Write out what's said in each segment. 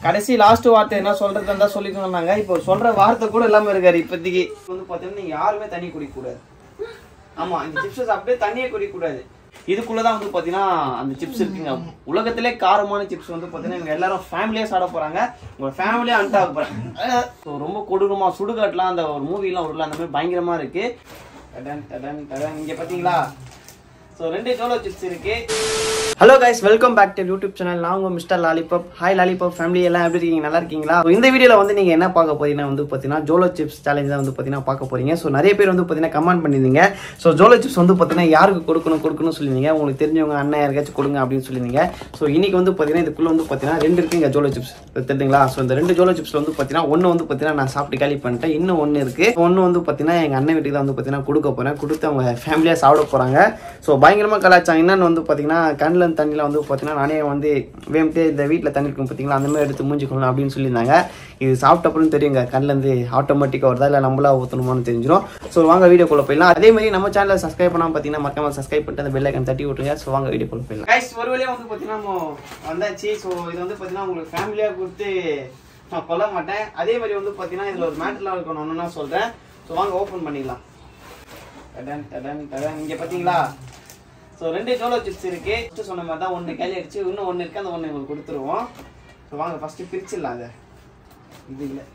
கடைசி லாஸ்ட் வார்த்தை என்ன சொல்றது இருந்தா சொல்லிக்கணும்னாங்க இப்போ சொல்ற வார்த்தை கூட இல்லாம இருக்காரு இப்போதைக்கு வந்து பாத்தீங்கன்னா நீங்க யாருமே தண்ணி குடிக்க கூடாது ஆமா இந்த சிப்ஸ் அப்படியே தண்ணியே குடிக்க கூடாது இதுக்குள்ளதான் வந்து பாத்தீங்கன்னா அந்த சிப்ஸ் இருக்குங்க உலகத்திலே காரமான சிப்ஸ் வந்து பாத்தீங்கன்னா இவங்க எல்லாரும் ஃபேமிலியா சாப்பிட போறாங்க உங்க ஃபேமிலியா அன்டாக போறாங்க So, ரொம்ப கொடூரமா சுடுகாட்டுலாம் அந்த ஒரு மூவிலாம் உருள அந்த மாதிரி பயங்கரமா இருக்கு டடன், டடன், டடன். இங்க பாத்தீங்களா ஸோ ரெண்டு ஜோலோ சிப்ஸ் இருக்கு hello guys welcome back to YouTube channel நான் உங்க mister lollipop hi lollipop family எல்லாம் எப்படி இருக்கீங்க நல்லா இருக்கீங்களா So, இந்த வீடியோல வந்து நீங்க என்ன பார்க்க போறீங்கன்னா வந்து பாத்தீங்கன்னா ஜோலோ சிப்ஸ் சேலஞ்ச் தான் வந்து பாத்தீங்கன்னா பார்க்க போறீங்க ஸோ நிறைய பேர் வந்து பாத்தீங்கன்னா கமெண்ட் பண்ணிருந்தீங்க ஸோ ஜோலோ சிப்ஸ் வந்து பாத்தீங்கன்னா யாருக்கு கொடுக்கணும் கொடுக்கணும்னு சொல்லியிருந்தீங்க உங்களுக்கு தெரிஞ்சவங்க அண்ணன் யாருக்காச்சும் கொடுங்க அப்படின்னு சொல்லியிருந்தீங்க ஸோ இன்னைக்கு வந்து பாத்தீங்கன்னா இதுக்குள்ள வந்து பாத்தீங்கன்னா ரெண்டு இருக்குங்க ஜோலோ சிப்ஸ் தெரியுங்களா ஸோ இந்த ரெண்டு ஜோலோ சிப்ஸ்ல வந்து பாத்தீங்கன்னா ஒன்று வந்து பாத்தீங்கன்னா நான் சாப்பிட்டு காலி பண்ணிட்டேன் இன்னும் ஒன்று இருக்கு ஒன்று வந்து பாத்தீங்கன்னா எங்க அண்ணன் வீட்டுக்கு தான் வந்து பாத்தீங்கன்னா கொடுக்க போறேன் கொடுத்து அவங்க ஃபேமிலியா சாப்பிட போறாங்க ஸோ பயங்கரமா கலாச்சாரம் என்னன்னு வந்து பாத்தீங்கன்னா கண்ணில் இருந்து தண்ணியில் வந்து பாத்தீங்கன்னா நானே வந்து வேம்பே இந்த வீட்டில் தண்ணி இருக்கும் பார்த்தீங்களா அந்த மாதிரி எடுத்து மூஞ்சிக்கணும் அப்படின்னு சொல்லியிருந்தாங்க இது சாப்பிட்ட அப்புறம் தெரியுங்க கண்ணிலேருந்து ஆட்டோமேட்டிக்காக வருதா இல்லை நம்மளா ஊற்றணுமான்னு தெரிஞ்சிடும் ஸோ வாங்க வீடியோக்குள்ள போயிடலாம் அதே மாதிரி நம்ம சேனலை சப்ஸ்கிரைப் பண்ணாமல் பார்த்தீங்கன்னா மறக்காம சப்ஸ்கிரைப் பண்ணிட்டு அந்த பெல் ஐக்கன் தட்டி விட்டுருங்க ஸோ வாங்க வீடியோக்குள்ள போயிடலாம் கைஸ் ஒரு வழியாக வந்து பார்த்தீங்கன்னா நம்ம வந்தாச்சு ஸோ இது வந்து பார்த்தீங்கன்னா உங்களுக்கு ஃபேமிலியாக கொடுத்து நான் கொல்ல மாட்டேன் அதே மாதிரி வந்து பார்த்தீங்கன்னா இதில் ஒரு மேட்டர்லாம் இருக்கணும் ஒன்று நான் சொல்கிறேன் ஸோ வாங்க ஓப்பன் பண்ணிடலாம் டடன் டடன் டடன் இங்கே பார்த்தீங்களா ஸோ ரெண்டு ஜோலோ சிப்ஸ் இருக்கு ஃபஸ்ட்டு சொன்ன மாதிரி தான் ஒன்று கேலி அடிச்சு இன்னும் ஒன்று இருக்கு அந்த ஒன்று உங்களுக்கு கொடுத்துருவோம் ஸோ வாங்க ஃபஸ்ட்டு பிரிச்சிடலாம் அதை இது இல்லை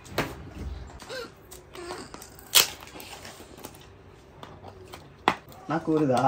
நாக்கு வருதா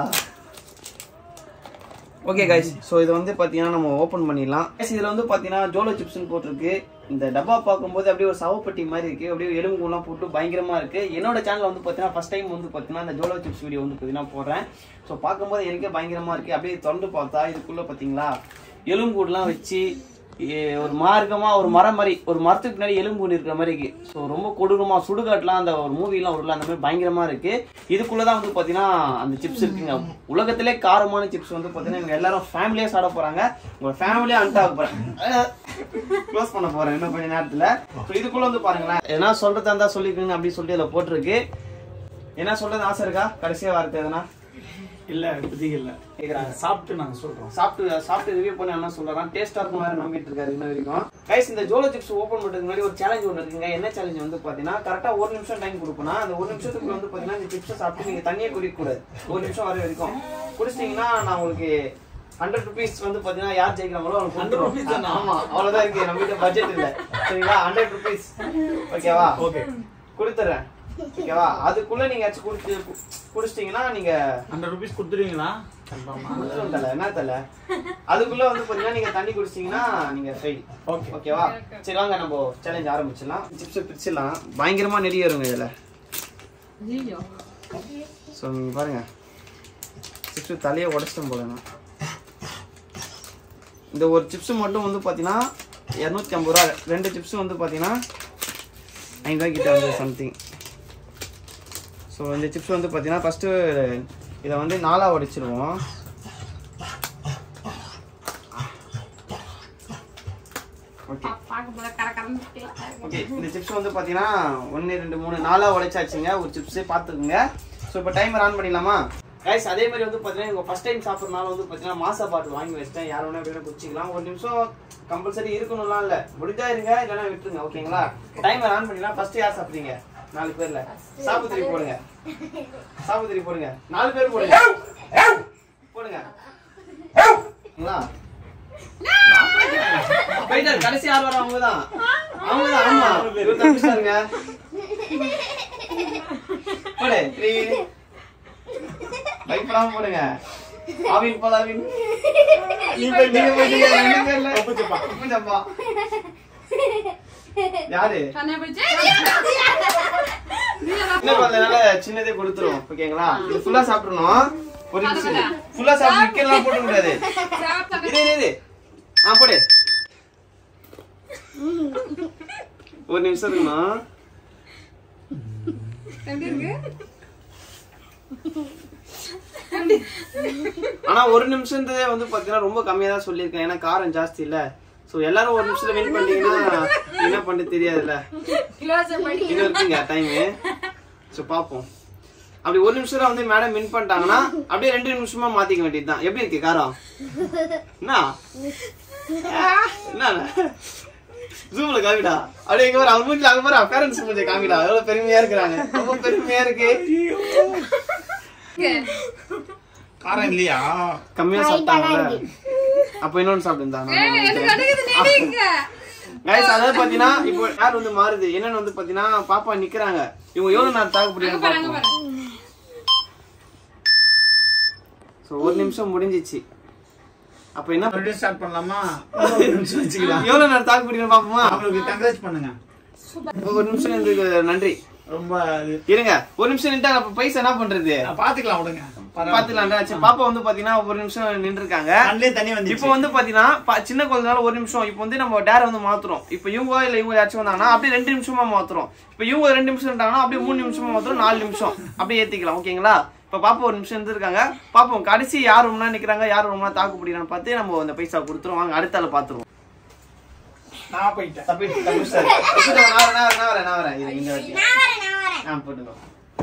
ஓகே கைஸ் ஸோ இது வந்து பார்த்தீங்கன்னா நம்ம ஓப்பன் பண்ணிடலாம் கைஸ் இதில் வந்து பார்த்தீங்கன்னா ஜோலோ சிப்ஸ்னு போட்டிருக்கு இந்த டப்பா பார்க்கும்போது அப்படியே ஒரு சவப்பட்டி மாதிரி இருக்கு அப்படியே எலும்புலாம் போட்டு பயங்கரமா இருக்கு என்னோட சேனல் வந்து பார்த்தீங்கன்னா ஃபர்ஸ்ட் டைம் வந்து பார்த்தீங்கன்னா இந்த ஜோலோ சிப்ஸ் வீடியோ வந்து பார்த்தீங்கன்னா போடுறேன் ஸோ பார்க்கும்போது எனக்கே பயங்கரமா இருக்கு அப்படியே திறந்து பார்த்தா இதுக்குள்ள பார்த்தீங்களா எலும்புலாம் வச்சு ஏ, ஒரு மார்க்கமா ஒரு மரம் மாதிரி ஒரு மரத்துக்கு பின்னாடி எலும்பு ஒன்று இருக்கிற மாதிரி இருக்கு ஸோ ரொம்ப கொடூரமா சுடுகாட்டுலாம் அந்த ஒரு மூவிலாம் உருள அந்த மாதிரி பயங்கரமா இருக்கு இதுக்குள்ளதான் வந்து பாத்தீங்கன்னா அந்த சிப்ஸ் இருக்குங்க உலகத்திலே காரமான சிப்ஸ் வந்து பாத்தீங்கன்னா இவங்க எல்லாரும் ஃபேமிலியா சாப்பிட போறாங்க உங்க ஃபேமிலியா அன்டாக போறாங்க க்ளோஸ் பண்ண போறேன் இன்னும் கொஞ்ச நேரத்துல ஸோ இதுக்குள்ள வந்து பாருங்களேன் என்ன சொல்றதா இருந்தா சொல்லிக்கணும் அப்படின்னு சொல்லிட்டு இதுல போட்டிருக்கு என்ன சொல்றது ஆசை இருக்கா கடைசியா வார்த்தை எதனா இல்ல இப்போதைக்கு இல்ல கேக்குறாங்க சாப்பிட்டு நாங்க சொல்றோம் சாப்பிட்டு சாப்பிட்டு ரிவ்யூ பண்ணி என்ன சொல்றான் டேஸ்டா இருக்கும் வேற நம்பிட்டு இருக்காரு இன்ன வரைக்கும் கைஸ் இந்த ஜோலோ சிப்ஸ் ஓபன் பண்றதுக்கு முன்னாடி ஒரு சேலஞ்ச் ஒன்று இருக்குங்க என்ன சேலஞ்ச் வந்து பாத்தீங்கன்னா கரெக்டா ஒரு நிமிஷம் டைம் கொடுக்கணும் அந்த ஒரு நிமிஷத்துக்கு வந்து பாத்தீங்கன்னா இந்த சிப்ஸ் சாப்பிட்டு நீங்க தண்ணியே குடிக்க கூடாது ஒரு நிமிஷம் வர வரைக்கும் குடிச்சிட்டீங்கன்னா நான் உங்களுக்கு ஹண்ட்ரட் ருபீஸ் வந்து பாத்தீங்கன்னா யார் ஜெயிக்கிறாங்களோ அவங்களுக்கு 100 rupees கொடுத்துருவோம். தானா? ஆமா அவ்வளவுதான் இருக்கு நம்ம கிட்ட பட்ஜெட் இல்ல சரிங்களா ஹண்ட்ரட் ருபீஸ் ஓகேவா ஓகே கொடுத்துறேன் ஓகேவா அதுக்குள்ள நீங்க ஏதாச்சும் குடிச்சு குடிச்சிட்டீங்கன்னா நீங்க ஹண்ட்ரட் ருபீஸ் கொடுத்துருவீங்களா கன்ஃபார்மா குடிச்சிடும் தல என்ன தல அதுக்குள்ள வந்து பாத்தீங்கன்னா நீங்க தண்ணி குடிச்சிட்டீங்கன்னா நீங்க ஃபெயில் ஓகே ஓகேவா சரி வாங்க நம்ம சேலஞ்ச் ஆரம்பிச்சிடலாம் சிப்ஸ் பிரிச்சிடலாம் பயங்கரமா நெறிய வருங்க இதுல ஸோ நீங்க பாருங்க சிப்ஸ் தலையை உடச்சிட்டோம் போல நான் இந்த ஒரு சிப்ஸ் மட்டும் வந்து பாத்தீங்கன்னா இரநூத்தி ஐம்பது ரூபா ரெண்டு சிப்ஸ் வந்து பாத்தீங்கன்னா ஐநூறுவா கிட்ட வந்து சம்திங் ஸோ இந்த சிப்ஸ் வந்து பார்த்தீங்கன்னா ஃபஸ்ட்டு இதை வந்து நாலாக உடைச்சிருவோம் ஓகே ஓகே இந்த சிப்ஸ் வந்து பார்த்தீங்கன்னா ஒன்று ரெண்டு மூணு நாலாக உடைச்சாச்சுங்க ஒரு சிப்ஸே பார்த்துக்குங்க ஸோ இப்போ டைமர் ஆன் பண்ணிடலாமா கைஸ் அதே மாதிரி வந்து பார்த்தீங்கன்னா உங்கள் ஃபஸ்ட் டைம் சாப்பிட்றனால வந்து பார்த்தீங்கன்னா மாசா பாட்டில் வாங்கி வச்சிட்டேன் யார் வேணா வேணா குடிச்சிக்கலாம் ஒரு நிமிஷம் கம்பல்சரி இருக்கணும்லாம் இல்லை முடிஞ்சா இருங்க இல்லைன்னா விட்டுருங்க ஓகேங்களா டைமர் ஆன் பண்ணிடலாம் ஃபர்ஸ்ட் யார் சாப்பிட்றீங்க நாலு பேர்ல சாப்பித்திரி போடுங்க சாப்பித்திரி போடுங்க நாலு பேர் போடுங்க போடுங்க சரிங்களா? போயிட்டாரு கடைசி யார் வர அவங்க தான் அவங்க தான் ஆமா இவர் தப்பிச்சாருங்க போடு த்ரீ பயப்படாம போடுங்க ஆவின் போல ஆவின் நீங்க போயிட்டீங்க ரெண்டு பேர்ல உப்பு சப்பா. உப்பு சப்பா. யாரு இன்னும் கொஞ்ச நாள சின்னதே கொடுத்துருவோம் ஓகேங்களா இது ஃபுல்லா சாப்பிடணும் ஒரு நிமிஷம் ஃபுல்லா சாப்பிட்டு நிக்கலாம் போட முடியாது இது இது, இது ஆ போடு ஒரு நிமிஷம் இருக்கணும் ஆனா ஒரு நிமிஷம்ன்றதே வந்து பாத்தீங்கன்னா ரொம்ப கம்மியா தான் சொல்லியிருக்கேன் ஏன்னா காரம் ஜாஸ்தி இல்ல சோ எல்லாரும் ஒரு நிமிஷத்துல வின் பண்ணீங்கன்னா என்ன பண்ண தெரியாதுல்ல இன்னும் இருக்குங்க டைமு ஸோ பார்ப்போம் அப்படி ஒரு நிமிஷம் வந்து மேடம் வின் பண்ணிட்டாங்கன்னா அப்படியே ரெண்டு நிமிஷமா மாத்திக்க வேண்டியதுதான் எப்படி இருக்கு காரம் என்ன ஆ, என்ன ஜூம்ல காமிடா அப்படியே எங்க வர அவங்க மூஞ்சில அங்க பாரு பேரண்ட்ஸ் மூஞ்சி காமிடா எவ்வளவு பெருமையா இருக்கிறாங்க ரொம்ப பெருமையா இருக்கு காரம் இல்லையா கம்மியா சாப்பிட்டாங்கல்ல அப்ப இன்னொன்னு சாப்பிட்டு கைஸ் அதாவது பாத்தீங்கன்னா இப்போ யார் வந்து மாறுது என்னன்னு வந்து பாத்தீங்கன்னா பாப்பா நிக்கிறாங்க இவங்க எவ்வளவு நேரம் தாக்கு பிடிக்கணும் பாப்போம் சோ ஒரு நிமிஷம் முடிஞ்சிச்சு அப்ப என்ன பண்ண- மறுபடியும் ஸ்டார்ட் பண்ணலாமா ஒரு நிமிஷம் வச்சுக்கலாம் எவ்வளவு நேரம் தாக்கு பிடிக்கணும் பாப்போமா அவங்களுக்கு கங்க்ராச் பண்ணுங்க ஒரு நிமிஷம் இருந்துக்கு நன்றி ரொம்ப இது இருங்க ஒரு நிமிஷம் நின்ட்டாங்க அப்ப பைசா என்ன பண்றது பாத்துக்கலாம் விடுங்க பாத்துக்கலாம்டா சரி பாப்பா வந்து பாத்தீங்கன்னா ஒரு நிமிஷம் நின்று இருக்காங்க கண்ணிலே தண்ணி வந்து இப்போ வந்து பாத்தீங்கன்னா ப- சின்ன குழந்தைனால ஒரு நிமிஷம் இப்போ வந்து நம்ம டேர வந்து மாத்துறோம் இப்போ இவங்க இல்ல இவங்க யாச்சும் வந்தாங்கன்னா அப்படியே ரெண்டு நிமிஷமா மாத்துறோம் இப்போ இவங்க ரெண்டு நிமிஷம் இருந்தாங்கன்னா அப்படியே மூணு நிமிஷமா மாத்துறோம் நாலு நிமிஷம் அப்படியே ஏத்திக்கலாம் ஓகேங்களா இப்போ பாப்பா ஒரு நிமிஷம் இருந்திருக்காங்க பாப்போம் கடைசி யார் ரொம்ப நேரம் நிக்கிறாங்க யார் ரொம்ப நேரம் தாக்கு பிடிக்கிறான்னு பார்த்து நம்ம அந்த பைசா கொடுத்துருவோம் வாங்க அடுத்த ஆளை பாத்துருவோம் நான் போயிட்டேன் தப்பி தப்பி சார் நான் வரேன் நான் வரேன் நான் வரேன் நான் வரேன் இது இந்த வாட்டி நான் வரேன் நான் வரேன் ஆ போட்டுக்கோ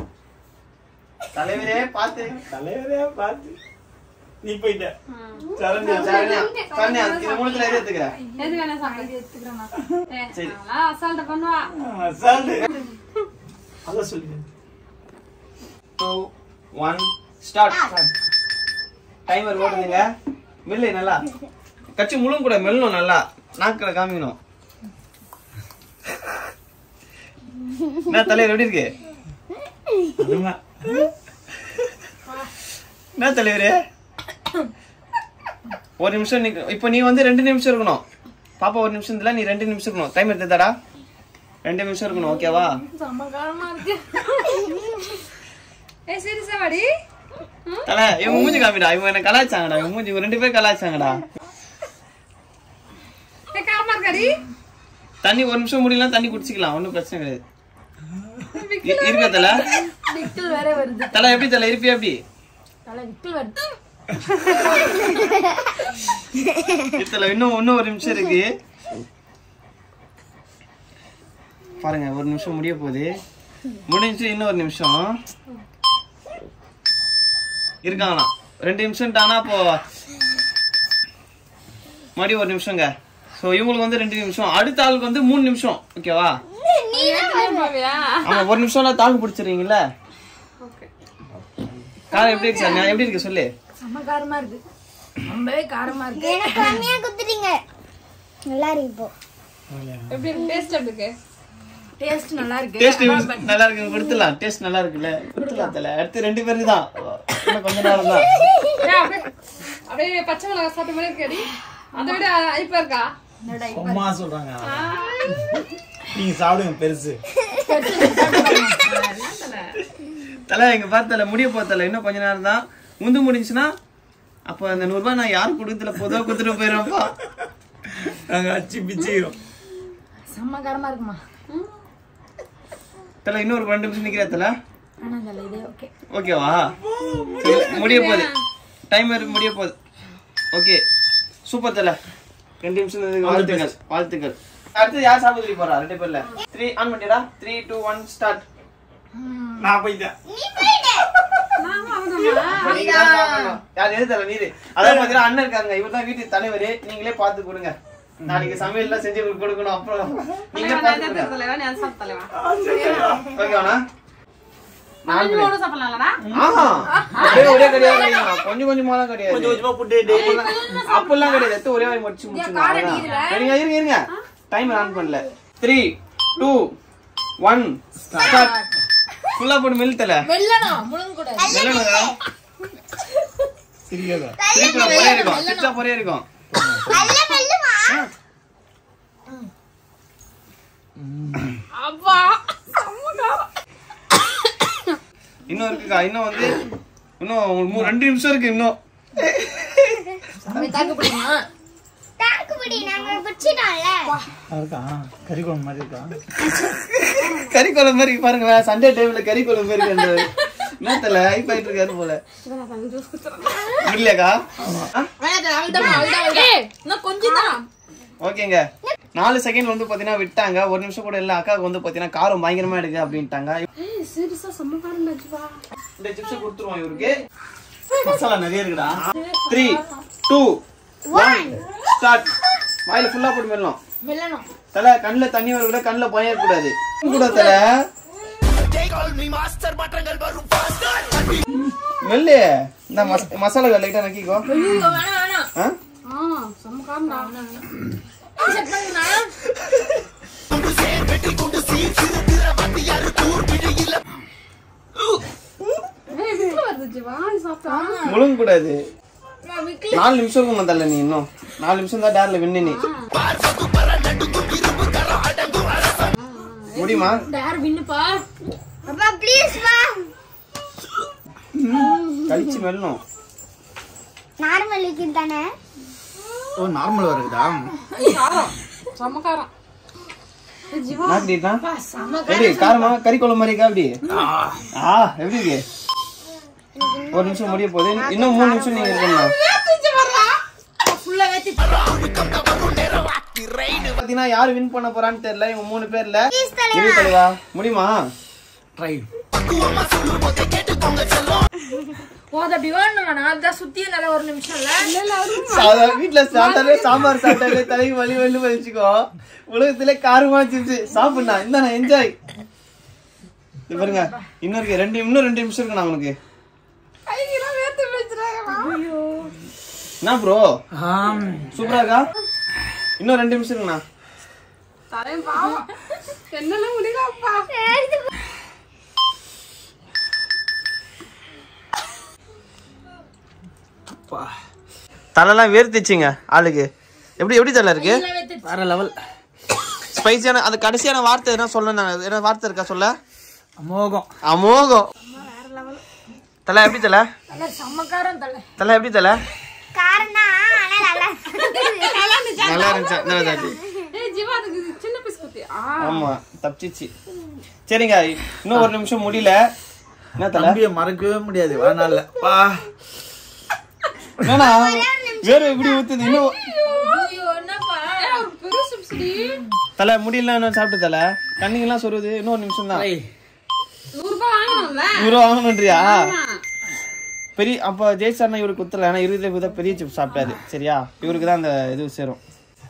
தலைவரே பார்த்து தலைவரே பார்த்து நீ போயிட்ட சரண்யா சரண்யா சரண்யா இது மூணுத்துல எது எடுத்துக்கிறேன் எது வேணா சாப்பிடு சரி. அசால்ட்ட பண்ணுவா அசால்ட் அதான் சொல்லுங்க டூ ஒன் ஸ்டார்ட் டைமர் ஓடுதுங்க மெல்லு நல்லா கச்சி முழுங்க கூட மெல்லணும் நல்லா நாக்கில் காமிக்கணும் என்ன தலைவர் எப்படி இருக்கு அதுமா என்ன தலைவரே ஒரு நிமிஷம் நீ இப்போ நீ வந்து ரெண்டு நிமிஷம் இருக்கணும் பாப்பா ஒரு நிமிஷம் இல்ல நீ ரெண்டு நிமிஷம் இருக்கணும் டைம் எடுத்துதாடா ரெண்டு நிமிஷம் இருக்கணும் ஓகேவா சமகாரமா இருக்கு ஏ சீரியஸா வாடி தல இவங்க மூஞ்சி காமிடா இவங்க என்ன கலாய்ச்சாங்கடா இவங்க மூஞ்சி இவங்க ரெண்டு பேரும் கலாய்ச்சாங்கடா ஏ காரமா இருக்காடி தண்ணி ஒரு நிமிஷம் முடியலாம் தண்ணி குடிச்சிக்கலாம் ஒன்றும் பிரச்சனை கிடையாது இ- இருக்க தல விக்கல் வேற வருது தல எப்படி தல இருப்பியா எப்படி தலை விக்கல் வருது தல இன்னும் இன்னும் ஒரு நிமிஷம் இருக்கு பாருங்க ஒரு நிமிஷம் முடிய போகுது முடிஞ்சு இன்னும் ஒரு நிமிஷம் இருக்காங்களா ரெண்டு நிமிஷம் டானா அப்போ மறுபடியும் ஒரு நிமிஷங்க ஸோ இவங்களுக்கு வந்து ரெண்டு நிமிஷம் அடுத்த ஆளுக்கு வந்து மூணு நிமிஷம் ஓகேவா பாவியா ஆமா ஒரு நிமிஷம் தாக்கு பிடிச்சிருக்கீங்கல்ல ஓகே காரம் எப்படி இருக்கு சார் எப்படி இருக்கு சொல்லு சமகாரமா இருக்கு ரொம்பவே காரமா இருக்கு எனக்கு கம்மியா குத்துறீங்க நல்லா இருக்கு இப்போ எப்படி இருக்கு டேஸ்ட் எப்படி இருக்கு டேஸ்ட் நல்லா இருக்கு டேஸ்ட் நல்லா இருக்கு கொடுத்துலாம் டேஸ்ட் நல்லா இருக்குல்ல கொடுத்துலாம் தல அடுத்து ரெண்டு பேருக்கு தான் இன்னும் கொஞ்ச நேரம் தான் ஏன் அப்படியே அப்படியே பச்சை மிளகா சாப்பிட்ட மாதிரி இருக்காடி அதை விட ஐப்பா இருக்கா அம்மா சொல்றாங்க நீங்க சாப்பிடுங்க பெருசு தல எங்க பார்த்தல முடிய போத்தல இன்னும் கொஞ்ச நேரம் தான் முந்து முடிஞ்சுன்னா அப்போ அந்த நூறு ரூபாய் நான் யாரும் கொடுத்துல பொதுவாக கொடுத்துட்டு போயிடுறேன்ப்பா நாங்க அச்சு பிச்சுக்கிறோம் சமகாரமா இருக்குமா தல இன்னொரு ரெண்டு நிமிஷம் நிக்கிறா தல ஆனா தலை இதே ஓகே ஓகேவா சரி, முடிய போகுது டைமர் முடிய போகுது ஓகே சூப்பர் தல ரெண்டு நிமிஷம் இருந்ததுக்கு வாழ்த்துக்கள் வாழ்த்துக்கள் அடுத்து யார் சாப்பிட சொல்லி போறா ரெண்டு பேர்ல த்ரீ ஆன் பண்ணிடா த்ரீ டூ ஒன் ஸ்டார்ட் நான் போயிட்டேன் நீங்க தான் சாப்பிடணும். யார் எது தல நீரு அதான் பாத்தீங்கன்னா அண்ணன் இருக்காங்க இவர் தான் வீட்டு தலைவர் நீங்களே பார்த்து கொடுங்க நாளைக்கு சமையல் எல்லாம் செஞ்சு உங்களுக்கு கொடுக்கணும் அப்புறம் நீங்களே பார்த்து கொடுங்க தலைவா நீ அது சாப்பிட்ட தலைவா ஓகேவாண்ணா நான் ஒன்றும் சாப்பிடலாம்லடா ஆஹா அப்படியே ஒரே கிடையாது வைக்கலாம். கொஞ்சம் கொஞ்சமா தான் கிடையாது கொஞ்சம் கொஞ்சமா புட்டு டெய்லி அப்பெல்லாம் கிடையாது எடுத்து ஒரே வாய் முடிச்சு முடிச்சுங்க இருங்க இருங்க இருங்க டைம் ஆன் பண்ணல த்ரீ டூ ஒன் ஸ்டார்ட் ஃபுல்லா போட்டு மெல்த்தல வெள்ளணும் முழுங்க கூடாது மெல்லணுங்க சிரிக்காதா திருப்பி பொறையா இருக்கும் சிப்ஸா பொறையா இருக்கும் நல்ல வெள்ளுமா அப்பா சமகாரம் இன்னும் இருக்குக்கா இன்னும் வந்து இன்னும் ஒரு மூணு ரெண்டு நிமிஷம் இருக்கு இன்னும் தாக்கு பிடிக்குமா தாக்குப்பிடி நாங்க குடிச்சிட்டோம்ல இருக்கா கறி குழம்பு மாதிரி இருக்கா கறி குழம்பு மாதிரி இருக்கு பாருங்க சண்டே டைம்ல கறி குழம்பு மாதிரி இருக்கு அந்த என்ன தெரியல ஹைப் ஆயிட்டு இருக்காரு போல இல்லையாக்கா இன்னும் கொஞ்சம் தான் ஓகேங்க நாலு செகண்ட் வந்து பாத்தீங்கன்னா விட்டாங்க ஒரு நிமிஷம் கூட இல்ல அக்காவுக்கு வந்து பாத்தீங்கன்னா காரம் பயங்கரமா எடுக்கு அப்படின்ட்டாங்க சீரியஸா சமகாரம் நச்சுவா இந்த சிப்ஸ் கொடுத்துருவோம் இவருக்கு மசாலா நிறைய இருக்குடா த்ரீ டூ ஒன் ஸ்டார்ட் வாயில ஃபுல்லா போட்டு மெல்லாம் வெல்லணும் தலை கண்ணுல தண்ணி வர கூட கண்ணுல பயம் இருக்கக்கூடாது கூட தலை மெல்லு இந்த மச- மசாலா லைட்டா நக்கிக்கோ வேணாம் வேணாம் ஆ? ஆ செம்ம காரணா செட் பண்ணுங்க ஏய் விக்கல வருது ஜீவா நீ சாப்பிட்டா முழுங்க கூடாது நான் விக்கல நாலு நிமிஷம் இருக்கணும் தலை நீ இன்னும் நாலு நிமிஷம் தான் டேர்ல வின்னு நீ முடியுமா யார் வின்னுப்பா அப்பா ப்ளீஸ் பா கழிச்சு மெல்லணும் நார்மல் லிக்கிட் தானே ஓ நார்மல் வருதா காரம் செம்ம காரம் ஏய் ஜீவா நாட்டிட்டா எப்படி காரமா கறி குழம்பு மாதிரி இருக்கா எப்படி ஆ எப்படி இருக்கு ஒரு நிமிஷம் முடிய போகுது இன்னும் மூணு நிமிஷம் நீங்க இருக்கணும் ஏத்திச்சு வரலா ஃபுல்லா வேத்தி பாத்தீங்கன்னா யாரு வின் பண்ண போறான்னு தெரியல இவங்க மூணு பேர்ல ப்ளீஸ் தலை இரு தலைவா முடியுமா ட்ரை ஓ அது அப்படி வேணும் நான் தான் சுத்தி நல்லா ஒரு நிமிஷம் இல்ல இல்ல இல்ல அவரு சாதா- வீட்ல சாப்பிட்டாலே சாம்பார் சாப்பிட்டாலே தலைக்கு வலி வலி வலிச்சுக்கோ உலகத்திலே காரமா சிப்ஸ் சாப்பிடா இந்த நான் என்ஜாய் இது பாருங்க இன்னும் இருக்கு ரெண்டு இன்னும் ரெண்டு நிமிஷம் இருக்கு நான் உனக்கு கையெல்லாம் வேத்து வச்சிருக்காங்க என்ன ப்ரோ ஆம் சூப்பரா இருக்கா இன்னும் ரெண்டு நிமிஷம் இருக்குண்ணா தலையும் பாவம் என்னெல்லாம் முடியலப்பா அப்பா தலைலாம் வேர்த்துச்சுங்க ஆளுக்கு எப்படி எப்படி தலை இருக்கு வேற லெவல் ஸ்பைசியான அது கடைசியான வார்த்தை என்ன சொல்லணும் என்ன வார்த்தை இருக்கா சொல்ல அமோகம் அமோகம் தலை எப்படி தலை சம்மக்காரம் தலை தலை எப்படி தலை காரம் தான் ஆனா நல்லா நல்லா இருந்துச்சு நல்லா இருந்துச்சு ஏய் ஜீவா அதுக்கு சின்ன பீஸ் குத்தி ஆ ஆமா தப்பிச்சிச்சு சரிங்க இன்னும் ஒரு நிமிஷம் முடியல என்ன தலை தம்பியை மறக்கவே முடியாது வாழ்நாள்ல பா என்னண்ணா வேற எப்படி ஊத்துது இன்னும் ஐயோ என்னப்பா ஏய், ஒரு பெரிய சிப்ஸ்டி தலை முடியல இன்னும் சாப்பிட்டு தலை கண்ணிங்கெல்லாம் சொல்லுது இன்னும் ஒரு நிமிஷம் தான் ஐய், நூறு ரூபாய் வாங்கணும்ல இவரு வாங்கணுன்றியா ஆமா. பெரிய அப்ப ஜெயிச்சார்னா இவருக்கு குத்தல ஏன்னா இருபது பேர் தான் பெரிய சிப் சாப்பிட்டாரு சரியா இவருக்கு தான் அந்த இது சேரும்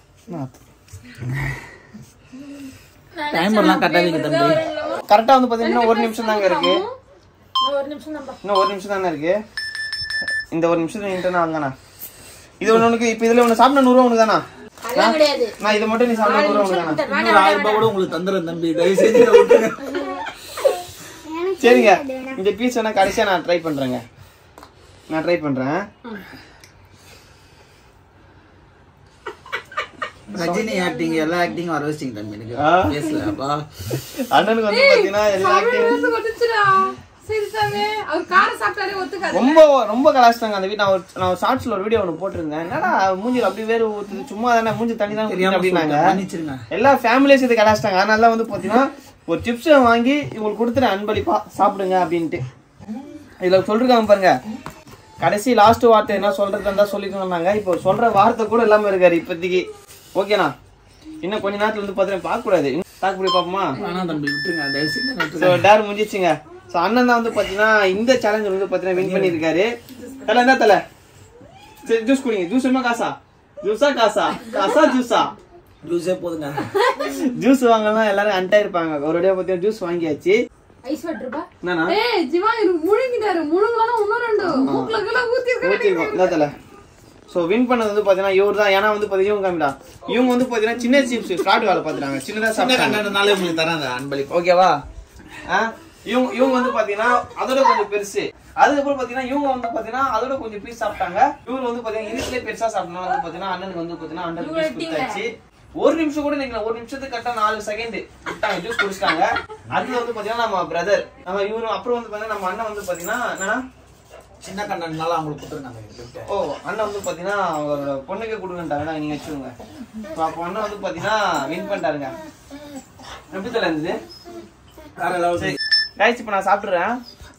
டைமர்லாம் கட்டாதீங்க தம்பி கரெக்டா வந்து பாத்தீங்கன்னா ஒரு நிமிஷம் தாங்க இருக்கு ஒரு நிமிஷம் தான் இன்னும் ஒரு நிமிஷம் தானே இருக்கு இந்த ஒரு நிமிஷம் நின்றுனா வாங்கண்ணா இது ஒண்ணு உனக்கு இப்ப இதுல ஒண்ணு சாப்பிட நூறு ரூபா உனக்கு தானா அதெல்லாம் கிடையாது நான் இதை மட்டும் நீ சாப்பிட நூறு ரூபா உனக்கு தானா இன்னொரு ஆயிரம் ரூபாய் கூட உங்களுக்கு தந்துடுறேன் தம்பி தயவு செஞ்சு இதை விட்டுருங்க சரிங்க இந்த பீஸ் வேணா கடைசியா நான் ட்ரை பண்றேங்க நான் ட்ரை பண்றேன் ரஜினி ஆக்டிங் எல்லா ஆக்டிங் வர வச்சிங்க தம்பி எனக்கு ஆ. பேசல அப்பா அண்ணனுக்கு வந்து பாத்தீங்கன்னா எல்லா acting- வேத்து கொட்டுச்சுடா சரி சாமி அவர் காரம் சாப்பிட்டாலே ஒத்துக்காது ரொம்ப ரொம்ப கலாச்சிட்டாங்க அந்த வீட்டு நான் ஒரு நான் ஷார்ட்ஸ்ல ஒரு வீடியோ ஒன்று போட்டிருந்தேன் என்னடா மூஞ்சில அப்படி வேறு ஊத்துது சும்மா தானே மூஞ்சி தண்ணி தான் ஊத்துது தெரியாம அப்படின்னாங்க சொல்லிட்டேன், மன்னிச்சிருங்க எல்லா ஃபேமிலிஸ் இது கலாச்சிட்டாங்க அதனால தான் வந்து பாத்தீங்கன்னா ஒரு சிப்ஸை வாங்கி இவங்களுக்கு கொடுத்துட்டு அன்பளிப்பா சாப்பிடுங்க அப்படின்ட்டு இதுல சொல்லிருக்காங்க பாருங்க கடைசி லாஸ்ட் வார்த்தை என்ன சொல்றது இருந்தா சொல்லிக்கணும்னாங்க இப்போ சொல்ற வார்த்தை கூட இல்லாம இருக்காரு இப்போதைக்கு ஓகேண்ணா இன்னும் கொஞ்ச நேரத்துல வந்து பாத்தீங்கன்னா பார்க்க கூடாது தாக்குப்படி பாப்போமா வேணாம் தம்பி விட்டுருங்க தயவு செஞ்சு ஸோ விட்டுருங்க. டேர் முடிஞ்சிச்சுங்க ஸோ அண்ணன் தான் வந்து பார்த்தீங்கன்னா இந்த சேலஞ்ச் வந்து பார்த்தீங்கன்னா வின் பண்ணியிருக்காரு தலை என்ன தலை சரி ஜூஸ் குடிங்க ஜூஸ் என்ன காசா ஜூஸா காசா காசா ஜூஸா ஜூஸே போதுங்க ஜூஸ் வாங்கலாம் எல்லாரும் அண்டா இருப்பாங்க ஒருடைய பார்த்தீங்கன்னா ஜூஸ் வாங்கியாச்சு ஐஸ் வாட்டர்ப்பா என்னண்ணா ஏய் ஜீவா இரு முழுங்கிட்டாரு முழுங்கலாம் இன்னும் ரெண்டு மூக்குல கீழ ஊத்தி ஊற்றிருக்கோம் என்ன தலை ஸோ வின் பண்ணது வந்து பார்த்தீங்கன்னா இவர் தான் ஏன்னா வந்து பார்த்தீங்கன்னா இவங்க காமிடா இவங்க வந்து பார்த்தீங்கன்னா சின்ன சிப்ஸ் ஃப்ராட் வேலை பார்த்துட்டாங்க சின்னதாக சின்ன சாப்பிட்டாங்க கண்டனாலே உங்களுக்கு தரேன் அந்த அன்பளிப்பு ஓகேவா ஆ இவங்க இவங்க வந்து பாத்தீங்கன்னா அதோட கொஞ்சம் பெருசு அதுக்கப்புறம் பாத்தீங்கன்னா இவங்க வந்து பாத்தீங்கன்னா அதோட கொஞ்சம் பீஸ் சாப்பிட்டாங்க இவங்க வந்து பாத்தீங்கன்னா இதுலயே பெருசா சாப்பிட்டனால வந்து பாத்தீங்கன்னா அண்ணனுக்கு வந்து பாத்தீங்கன்னா ஹண்ட்ரட் பீஸ் கொடுத்தாச்சு ஒரு நிமிஷம் கூட நீங்க ஒரு நிமிஷத்துக்கு கரெக்டா நாலு செகண்ட் விட்டாங்க ஜூஸ் குடிச்சிட்டாங்க அதுல வந்து பாத்தீங்கன்னா நம்ம பிரதர் நம்ம இவரும் அப்புறம் வந்து பாத்தீங்கன்னா நம்ம அண்ணன் வந்து பாத்தீங்கன்னா என்னன்னா சின்ன கண்டனால அவங்களுக்கு கொடுத்துருங்க அந்த gift. ஓ அண்ணன் வந்து பாத்தீங்கன்னா அவரோட பொண்ணுக்கு கொடுங்கன்ட்டாங்க நீங்க வச்சுக்கோங்க So, அப்போ அண்ணன் வந்து பாத்தீங்கன்னா வின் பண்ணிட்டாருங்க எப்படி தலை இருந்தது வேற லெவல் சரி கைஸ் இப்போ நான் சாப்பிட்றேன்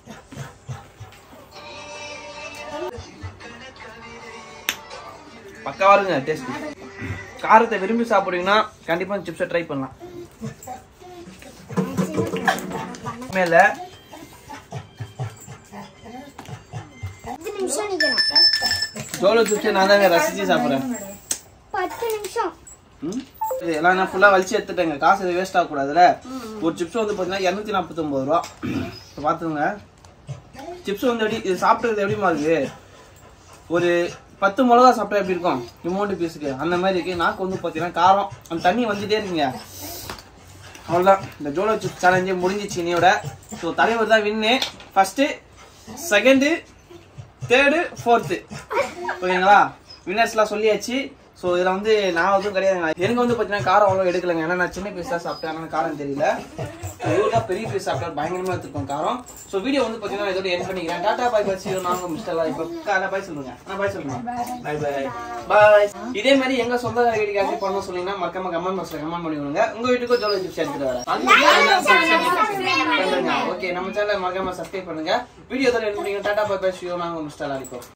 பக்காவா இருங்க டேஸ்ட் காரத்தை விரும்பி சாப்பிடுவீங்கன்னா கண்டிப்பா சிப்ஸை ட்ரை பண்ணலாம் மேல பத்து நிமிஷம் நிக்கணும் ஜோலோ சிப்ஸை நான் தாங்க ரசிச்சு சாப்பிட்றேன் பத்து நிமிஷம் ம் இது எல்லாம் நான் ஃபுல்லாக வலிச்சு எடுத்துட்டேங்க காசு எதுவும் வேஸ்ட் ஆகக்கூடாதுல ஒரு சிப்ஸ் வந்து பார்த்தீங்கன்னா இரநூத்தி நாற்பத்தொம்பது ரூபா இப்போ பார்த்துங்க சிப்ஸ் வந்து எப்படி இது சாப்பிட்றது எப்படிமா இருக்கு ஒரு பத்து மிளகா சாப்பிட்டா எப்படி இருக்கும் இமௌண்ட் பீஸுக்கு அந்த மாதிரி இருக்கு நாக்கு வந்து பார்த்தீங்கன்னா காரம் அந்த தண்ணி வந்துட்டே இருக்குங்க அவ்வளோதான் இந்த ஜோலோ சிப் சேலஞ்சே முடிஞ்சிச்சு இன்னையோட ஸோ தலைவர் தான் win first second third fourth ஓகேங்களா வின்னர்ஸ்லாம் சொல்லியாச்சு ஸோ இதில் வந்து நான் எதுவும் கிடையாதுங்க எனக்கு வந்து பார்த்தீங்கன்னா காரம் அவ்வளோ எடுக்கலைங்க ஏன்னா நான் சின்ன பீஸ் தான் சாப்பிட்டேன் ஆனால் காரம் தெரியல இவர் தான் பெரிய பீஸ் சாப்பிட்டா பயங்கரமாக எடுத்துருக்கோம் காரம் ஸோ வீடியோ வந்து பார்த்தீங்கன்னா இதோட என் பண்ணிக்கிறேன் டாடா பாய் பாய் சீரோ நாங்கள் மிஸ்டர் இப்போ காலை பாய் சொல்லுங்க நான் பாய் சொல்லுங்க பாய் பாய் பாய் இதே மாதிரி எங்க சொந்த வீட்டுக்கு ஆசை பண்ணணும் சொன்னீங்கன்னா மறக்காம கமெண்ட் பாக்ஸ்ல கமெண்ட் பண்ணி விடுங்க உங்க வீட்டுக்கும் ஜோலோ சிப்ஸ் எடுத்துட்டு வரேன் ஓகே நம்ம சேனலை மறக்காம சப்ஸ்கிரைப் பண்ணுங்க வீடியோ தான் எடுத்து டாடா பாய் பாய் சீரோ நாங்கள் மிஸ்டர் அடிப்போம்